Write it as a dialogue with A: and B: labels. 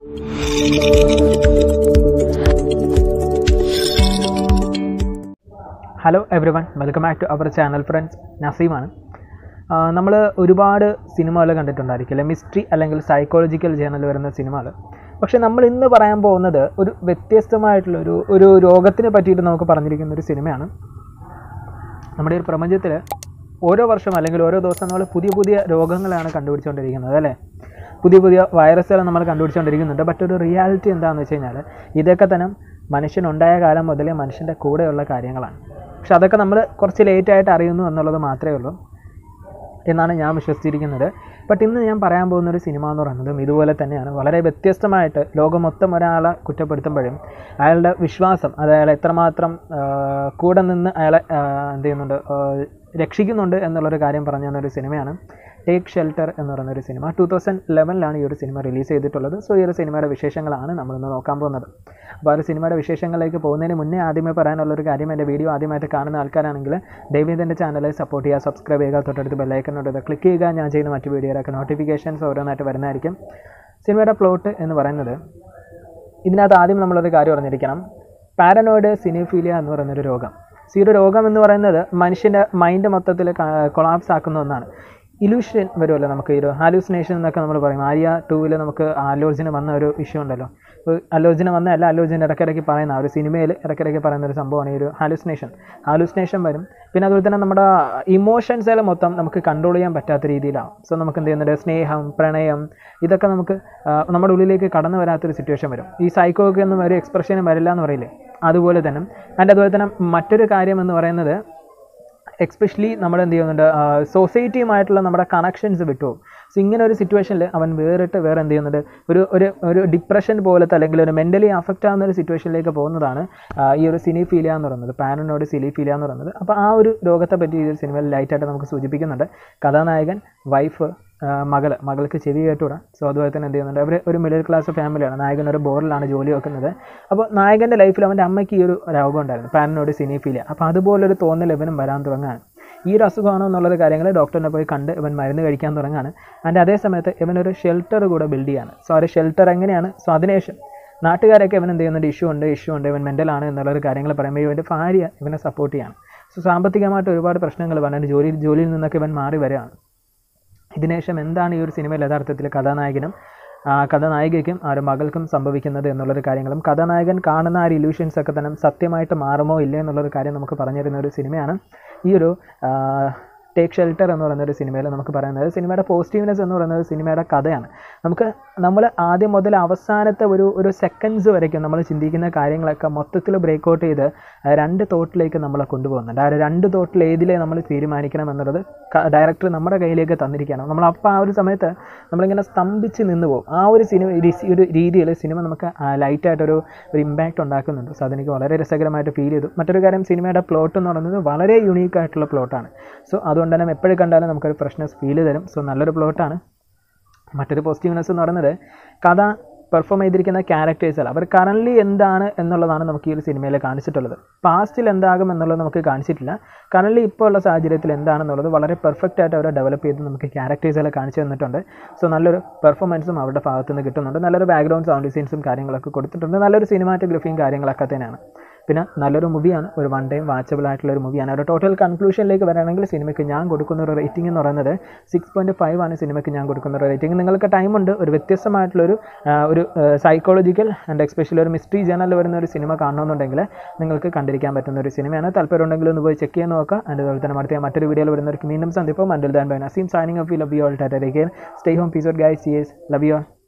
A: hello every one welcome back to our channel friends നസീമാണ് നമ്മൾ ഒരുപാട് സിനിമകൾ കണ്ടിട്ടുണ്ടായിരിക്കില്ല മിസ്റ്ററി അല്ലെങ്കിൽ സൈക്കോളജിക്കൽ ജേണൽ വരുന്ന സിനിമകൾ പക്ഷേ നമ്മൾ ഇന്ന് പറയാൻ പോകുന്നത് ഒരു വ്യത്യസ്തമായിട്ടുള്ള ഒരു ഒരു രോഗത്തിനെ പറ്റിയിട്ട് നമുക്ക് പറഞ്ഞിരിക്കുന്ന ഒരു സിനിമയാണ് നമ്മുടെ ഒരു പ്രപഞ്ചത്തിൽ ഓരോ വർഷം അല്ലെങ്കിൽ ഓരോ ദിവസം നമ്മൾ പുതിയ പുതിയ രോഗങ്ങളാണ് കണ്ടുപിടിച്ചുകൊണ്ടിരിക്കുന്നത് അല്ലേ പുതിയ പുതിയ വൈറസുകൾ നമ്മൾ കണ്ടുപിടിച്ചുകൊണ്ടിരിക്കുന്നുണ്ട് ബട്ട് ഒരു റിയാലിറ്റി എന്താണെന്ന് വെച്ച് കഴിഞ്ഞാൽ ഇതൊക്കെ തന്നെ മനുഷ്യനുണ്ടായ കാലം മുതലേ മനുഷ്യൻ്റെ കൂടെയുള്ള കാര്യങ്ങളാണ് പക്ഷെ അതൊക്കെ നമ്മൾ കുറച്ച് ലേറ്റായിട്ട് അറിയുന്നു എന്നുള്ളത് മാത്രമേ ഉള്ളൂ എന്നാണ് ഞാൻ വിശ്വസിച്ചിരിക്കുന്നത് ബട്ട് ഇന്ന് ഞാൻ പറയാൻ പോകുന്ന ഒരു സിനിമ എന്ന് പറയുന്നതും ഇതുപോലെ തന്നെയാണ് വളരെ വ്യത്യസ്തമായിട്ട് ലോകം മൊത്തം ഒരാളെ കുറ്റപ്പെടുത്തുമ്പോഴും അയാളുടെ വിശ്വാസം അത് അയാളെ എത്രമാത്രം ആ, കൂടെ നിന്ന് അയാളെ ആ, എന്ത് ചെയ്യുന്നുണ്ട് ആ, രക്ഷിക്കുന്നുണ്ട് എന്നുള്ളൊരു കാര്യം പറഞ്ഞു തന്ന ഒരു സിനിമയാണ് ടേക്ക് ഷെൽട്ടർ എന്ന് പറയുന്ന ഒരു സിനിമ ടൂ തൗസൻഡ് ലെവനിലാണ് ഈ ഒരു സിനിമ റിലീസ് ചെയ്തിട്ടുള്ളത് സോ ഈ ഒരു സിനിമയുടെ വിശേഷങ്ങളാണ് നമ്മളിന്ന് നോക്കാൻ പോകുന്നത് അപ്പോൾ ആ ഒരു സിനിമയുടെ വിശേഷങ്ങളിലേക്ക് പോകുന്നതിന് മുന്നേ ആദ്യമേ പറയാനുള്ള ഒരു കാര്യം എൻ്റെ വീഡിയോ ആദ്യമായിട്ട് കാണുന്ന ആൾക്കാരാണെങ്കിൽ ദയവേദി എൻ്റെ ചാനൽ സപ്പോർട്ട് ചെയ്യുക സബ്സ്ക്രൈബ് ചെയ്യുക തൊട്ടടുത്ത് ബെല്ലൈക്കനോട് ഇത് ക്ലിക്ക് ചെയ്യുക ഞാൻ ചെയ്യുന്ന മറ്റു വീഡിയോയിലൊക്കെ നോട്ടിഫിക്കേഷൻസ് ഓരോന്നായിട്ട് വരുന്നതായിരിക്കും സിനിമയുടെ പ്ലോട്ട് എന്ന് പറയുന്നത് ഇതിനകത്ത് ആദ്യം നമ്മളൊരു കാര്യം അറിഞ്ഞിരിക്കണം പാരനോയിഡ് സിനിഫീലിയ എന്ന് പറയുന്നൊരു രോഗം സോ ഈ ഒരു രോഗം എന്ന് പറയുന്നത് മനുഷ്യൻ്റെ മൈൻഡ് മൊത്തത്തിൽ കൊളാപ്സ് ആക്കുന്ന ഒന്നാണ് ഇലൂഷൻ വരുമല്ലോ നമുക്ക് ഈ ഒരു ഹാലൂസിനേഷൻ എന്നൊക്കെ നമ്മൾ പറയും ആര്യ ടൂവിൽ നമുക്ക് അലോർജിന് വന്ന ഒരു ഇഷ്യൂ ഉണ്ടല്ലോ ഇപ്പോൾ അലോർജിന് വന്നതല്ല അലോർജിന് ഇടയ്ക്കിടയ്ക്ക് പറയുന്ന ആ ഒരു സിനിമയിൽ ഇടയ്ക്കിടയ്ക്ക് പറയുന്ന ഒരു സംഭവമാണ് ഈ ഒരു ഹാലൂസിനേഷൻ ഹാലൂസിനേഷൻ വരും പിന്നെ അതുപോലെ തന്നെ നമ്മുടെ ഇമോഷൻസുകൾ മൊത്തം നമുക്ക് കൺട്രോൾ ചെയ്യാൻ പറ്റാത്ത രീതിയിലാവും സോ നമുക്ക് എന്ത് ചെയ്യുന്നുണ്ട് സ്നേഹം പ്രണയം ഇതൊക്കെ നമുക്ക് ആ, നമ്മുടെ ഉള്ളിലേക്ക് കടന്നു വരാത്തൊരു സിറ്റുവേഷൻ വരും ഈ സൈക്കോയ്ക്ക് ഒന്നും ഒരു എക്സ്പ്രഷനും വരില്ല എന്ന് പറയില്ലേ അതുപോലെ തന്നെ ആൻഡ് അതുപോലെ തന്നെ മറ്റൊരു കാര്യം എന്ന് പറയുന്നത് എക്സ്പെഷ്യലി നമ്മൾ എന്ത് ചെയ്യുന്നുണ്ട് സൊസൈറ്റിയുമായിട്ടുള്ള നമ്മുടെ കണക്ഷൻസ് വിട്ടുപോകും സോ ഇങ്ങനെ ഒരു സിറ്റുവേഷനിൽ അവൻ വേറിട്ട് വേറെ എന്ത് ചെയ്യുന്നുണ്ട് ഒരു ഒരു ഒരു ഡിപ്രഷൻ പോലത്തെ അല്ലെങ്കിൽ ഒരു മെൻ്റലി അഫക്റ്റ് ആവുന്ന ഒരു സിറ്റുവേഷനിലേക്ക് പോകുന്നതാണ് ആ, ഈ ഒരു സിനിഫീലിയ എന്ന് പറയുന്നത് പാരനോട് സിലിഫീലിയ എന്ന് പറയുന്നത് അപ്പോൾ ആ ഒരു രോഗത്തെ പറ്റി ഈ ഒരു സിനിമയിൽ ലൈറ്റായിട്ട് നമുക്ക് സൂചിപ്പിക്കുന്നുണ്ട് കഥാനായകൻ വൈഫ് മകൾ മകൾക്ക് ചെവി കേട്ടുകൂടാ സോ അതുപോലെ തന്നെ എന്ത് ചെയ്യുന്നുണ്ട് അവർ ഒരു മിഡിൽ ക്ലാസ് ഫാമിലിയാണ് നായകൻ ഒരു ബോർഡിലാണ് ജോലി വെക്കുന്നത് അപ്പോൾ നായകൻ്റെ ലൈഫിൽ അവൻ്റെ അമ്മയ്ക്ക് ഈ ഒരു രോഗം ഉണ്ടായിരുന്നു പാരനോട് സിനിഫീലിയ അപ്പോൾ അതുപോലൊരു തോന്നൽ ഇവനും വരാൻ തുടങ്ങുകയാണ് ഈ ഒരു അസുഖമാണോ എന്നുള്ളത് കാര്യങ്ങൾ ഡോക്ടറിനെ പോയി കണ്ട് ഇവൻ മരുന്ന് കഴിക്കാൻ തുടങ്ങാണ് ആൻഡ് അതേ സമയത്ത് ഇവനൊരു ഷെൽട്ടർ കൂടെ ബിൽഡ് ചെയ്യാണ് സോ ആ ഒരു ഷെൽട്ടർ എങ്ങനെയാണ് സോ അതിനുശേഷം നാട്ടുകാരൊക്കെ ഇവൻ എന്ത് ചെയ്യുന്നുണ്ട് ഇഷ്യൂ ഉണ്ട് ഇഷ്യൂ ഉണ്ട് ഇവൻ മെൻ്റലാണ് എന്നുള്ളൊരു കാര്യങ്ങൾ പറയുമ്പോൾ ഇവൻ്റെ ഭാര്യ ഇവനെ സപ്പോർട്ട് ചെയ്യാണ് സോ സാമ്പത്തികമായിട്ട് ഒരുപാട് പ്രശ്നങ്ങൾ പറഞ്ഞിട്ട് ജോലി ജോലിയിൽ നിന്നൊക്കെ ഇവൻ മാറി വരികയാണ് ഇതിനുശേഷം എന്താണ് ഈ ഒരു സിനിമയിൽ യഥാർത്ഥത്തിൽ കഥാനായകനും ആ, കഥാനായികയ്ക്കും ആ ഒരു മകൾക്കും സംഭവിക്കുന്നത് എന്നുള്ളൊരു കാര്യങ്ങളും കഥാനായകൻ കാണുന്ന ആ ഒരു ഇല്യൂഷൻസ് ഒക്കെ തന്നെ സത്യമായിട്ട് മാറുമോ ഇല്ലേ എന്നുള്ളൊരു കാര്യം നമുക്ക് പറഞ്ഞു തരുന്ന ഒരു സിനിമയാണ് ഈ ഒരു ടേക്ക് ഷെൽട്ടർ എന്ന് പറയുന്ന ഒരു സിനിമയിൽ നമുക്ക് പറയുന്നത് സിനിമയുടെ പോസിറ്റീവ്നെസ് എന്ന് പറയുന്നത് സിനിമയുടെ കഥയാണ് നമുക്ക് നമ്മൾ ആദ്യം മുതൽ അവസാനത്തെ ഒരു ഒരു സെക്കൻഡ്സ് വരയ്ക്കും നമ്മൾ ചിന്തിക്കുന്ന കാര്യങ്ങളൊക്കെ മൊത്തത്തിൽ ബ്രേക്ക് ഔട്ട് ചെയ്ത് ആ രണ്ട് തോട്ടിലേക്ക് നമ്മളെ കൊണ്ടുപോകുന്നുണ്ട് ആ ഒരു രണ്ട് തോട്ടിൽ ഏതിലേ നമ്മൾ തീരുമാനിക്കണം എന്നുള്ളത് ഡയറക്ടർ നമ്മുടെ കയ്യിലേക്ക് തന്നിരിക്കുകയാണ് നമ്മൾ അപ്പോൾ ആ ഒരു സമയത്ത് നമ്മളിങ്ങനെ സ്തംഭിച്ച് നിന്ന് പോകും ആ ഒരു സിനിമ രീ- ഒരു രീതിയിൽ സിനിമ നമുക്ക് ലൈറ്റായിട്ടൊരു ഒരു ഇമ്പാക്റ്റ് ഉണ്ടാക്കുന്നുണ്ട് സോ അതെനിക്ക് വളരെ രസകരമായിട്ട് ഫീൽ ചെയ്തു മറ്റൊരു കാര്യം സിനിമയുടെ പ്ലോട്ട് എന്ന് പറയുന്നത് വളരെ യുണീക്ക് ആയിട്ടുള്ള പ്ലോട്ടാണ് സോ അതുകൊണ്ട് തന്നെ എപ്പോഴും കണ്ടാലും നമുക്കൊരു ഫ്രഷ്നെസ് ഫീൽ തരും സോ നല്ലൊരു പ്ലോട്ടാണ് മറ്റൊരു പോസിറ്റീവ്നെസ് എന്ന് പറയുന്നത് കഥ പെർഫോം ചെയ്തിരിക്കുന്ന ക്യാരക്ടേഴ്സ് അവർ കറൻ്റ്ലി എന്താണ് എന്നുള്ളതാണ് നമുക്ക് ഈ ഒരു സിനിമയിൽ കാണിച്ചിട്ടുള്ളത് പാസ്റ്റിൽ എന്താകും എന്നുള്ളത് നമുക്ക് കാണിച്ചിട്ടില്ല കറൻ്റ്ലി ഇപ്പോൾ ഉള്ള സാഹചര്യത്തിൽ എന്താണെന്നുള്ളത് വളരെ പെർഫെക്റ്റ് ആയിട്ട് അവരെ ഡെവലപ്പ് ചെയ്ത് നമുക്ക് ക്യാരക്ടേഴ്സെല്ലാം കാണിച്ചു തന്നിട്ടുണ്ട് സോ നല്ലൊരു പെർഫോമൻസും അവരുടെ ഭാഗത്ത് നിന്ന് കിട്ടുന്നുണ്ട് നല്ലൊരു ബാക്ക്ഗ്രൗണ്ട് സൗണ്ട് ഡിസൈൻസും കാര്യങ്ങളൊക്കെ കൊടുത്തിട്ടുണ്ട് നല്ലൊരു സിനിമാറ്റോഗ്രഫിയും കാര്യങ്ങളൊക്കെ തന്നെയാണ് പിന്നെ നല്ലൊരു മൂവിയാണ് ഒരു വൺ ടൈം വാച്ചബിൾ ആയിട്ടുള്ള ഒരു മൂവിയാണ് ഒരു ടോട്ടൽ കൺക്ലൂഷനിലേക്ക് വരാണെങ്കിൽ സിനിമയ്ക്ക് ഞാൻ കൊടുക്കുന്ന ഒരു റേറ്റിംഗ് എന്ന് പറയുന്നത് സിക്സ് പോയിൻറ്റ് ഫൈവ് ആണ് സിനിമയ്ക്ക് ഞാൻ കൊടുക്കുന്ന ഒരു റേറ്റിംഗ് നിങ്ങൾക്ക് ടൈമുണ്ട് ഒരു വ്യത്യസ്തമായിട്ടുള്ളൊരു ആ, ഒരു സൈക്കോളജിക്കൽ ആൻഡ് എസ്പെഷ്യലി ഒരു മിസ്റ്ററി ജേണലിൽ വരുന്ന ഒരു സിനിമ കാണണമെന്നുണ്ടെങ്കിൽ നിങ്ങൾക്ക് കണ്ടിരിക്കാൻ പറ്റുന്ന ഒരു സിനിമയാണ് താല്പര്യം ഉണ്ടെങ്കിൽ ഒന്ന് പോയി ചെക്ക് ചെയ്യാൻ നോക്കുക ആൻഡ് അതുപോലെ തന്നെ അടുത്ത മറ്റൊരു വീഡിയോയിൽ വരുന്നവർക്ക് വീണ്ടും സന്ദിപ്പം മൻഡിൽ ദാൻ bye Naseem signing off you love you all tata stay home peace guys yes love U